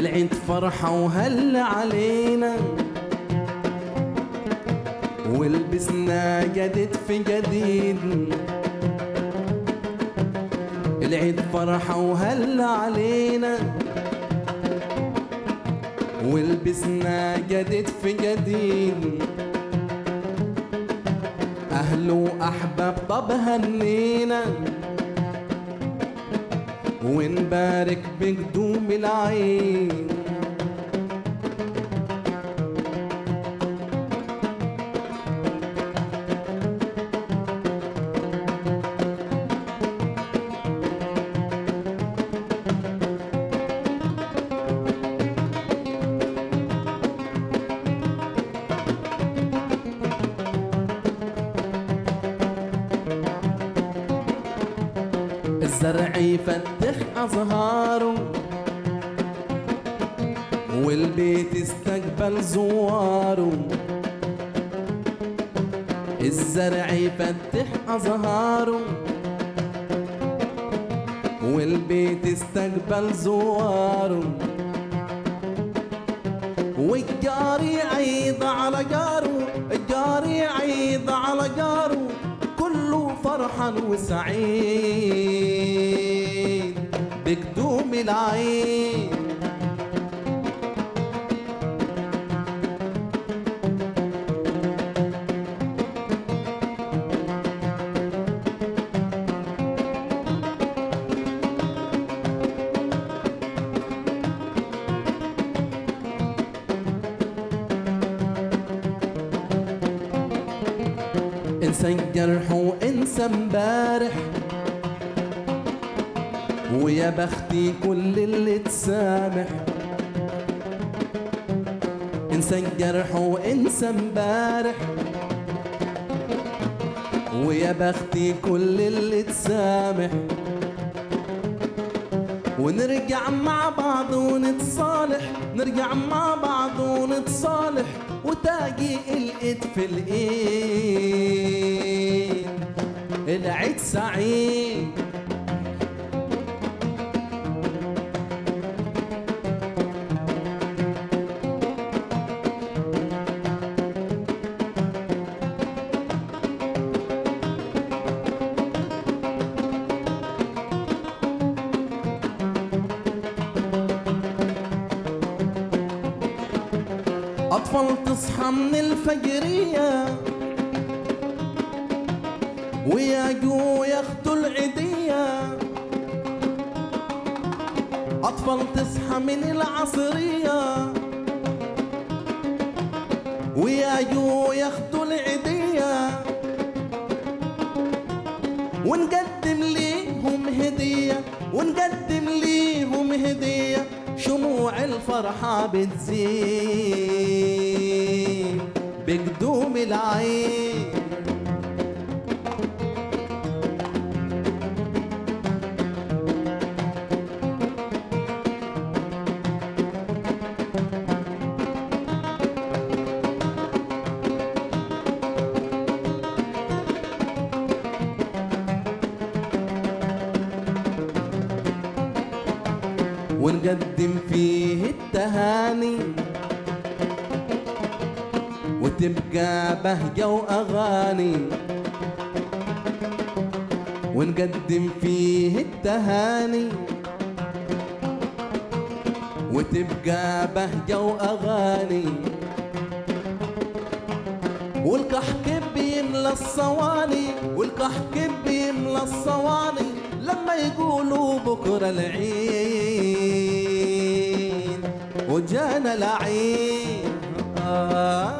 العيد فرحة وهل علينا ولبسنا جديد في جديد العيد فرحة وهل علينا ولبسنا جديد في جديد أهل وأحباب طب هنينا ونبارك بقدوم العين الزرع يفتح أزهاره والبيت استقبل زواره الزرع يفتح أزهاره والبيت استقبل زواره والجاري عيد على جاره الجاري عيد على جاره كله فرحان وسعيد بقدوم العيد انسى الجرح وانسى امبارح ويا بختي كل اللي تسامح انسى الجرح وانسى امبارح ويا بختي كل اللي تسامح ونرجع مع بعض ونتصالح نرجع مع بعض ونتصالح وتاجي الايد في الايد العيد سعيد أطفال تصحى من الفجرية وياجوا ياخدوا العيدية أطفال تصحى من العصرية وياجوا ياخدوا العيدية ونقدم ليهم هدية ونقدم ليهم هدية شموع الفرحة بتزيد بقدوم العين ونقدم فيه التهاني وتبقى بهجة وأغاني ونقدم فيه التهاني وتبقى بهجة وأغاني والكحك بيملى الصواني والكحك بيملى الصواني لما يقولوا بكرة العيد وجانا العيد آه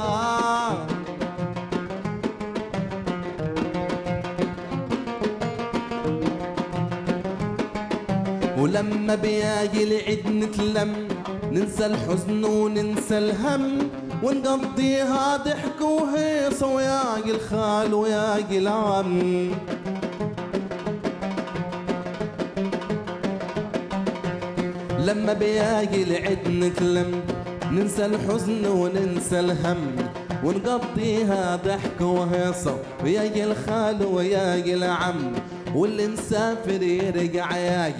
ولما بيجي العيد نتلم ننسى الحزن وننسى الهم ونقضيها ضحك وهيصة وياقي الخال وياقي العم لما بيجي العيد نتلم ننسى الحزن وننسى الهم ونقضيها ضحك وهيصة وياجي الخال وياجي العم واللي مسافر يرجع ياجي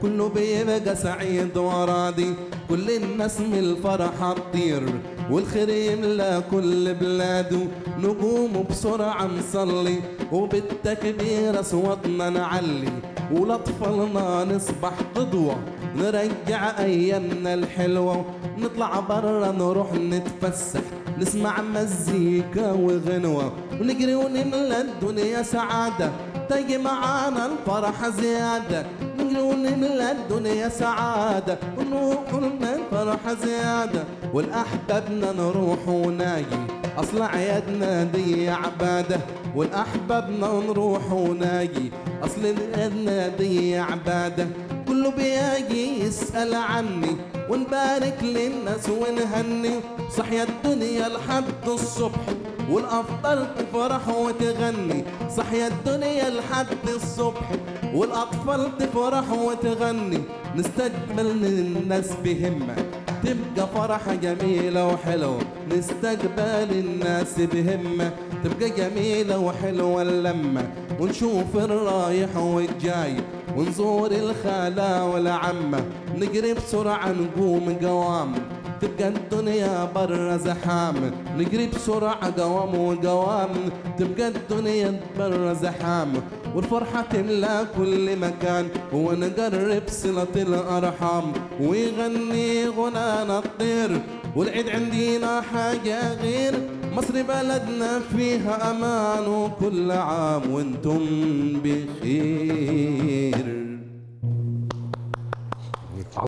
كله بيبقى سعيد وراضي كل الناس من الفرحة تطير والخير يملى كل بلاده نقوم بسرعة نصلي وبالتكبير أصواتنا نعلي ولأطفالنا نصبح قدوة نرجع أيامنا الحلوة نطلع برا نروح نتفسح نسمع مزيكا وغنوة ونجري ونملى الدنيا سعادة تجي معانا الفرحة زيادة نجري ونملى الدنيا سعادة ونروح ونملى الفرحة زيادة والأحبابنا نروح وناجي أصل عيادنا دي عبادة والأحبابنا نروح وناجي أصل عيادنا دي عبادة كله بيجي يسأل عني ونبارك للناس ونهني صحيا الدنيا لحد الصبح والأفضل تفرح وتغني صحيا الدنيا لحد الصبح والأطفال تفرح وتغني نستقبل الناس بهمة تبقى فرحة جميلة وحلوة نستقبل الناس بهمة تبقى جميلة وحلوة اللمة ونشوف الرايح والجاي ونزور الخالة والعمة نجري بسرعة نقوم قوام تبقى الدنيا برا زحام نجري بسرعة قوام وقوام تبقى الدنيا برا زحام والفرحة تملى كل مكان ونقرب صلة الأرحام ويغني غنانا الطير والعيد عندنا حاجة غير مصر بلدنا فيها أمان وكل عام وانتم بخير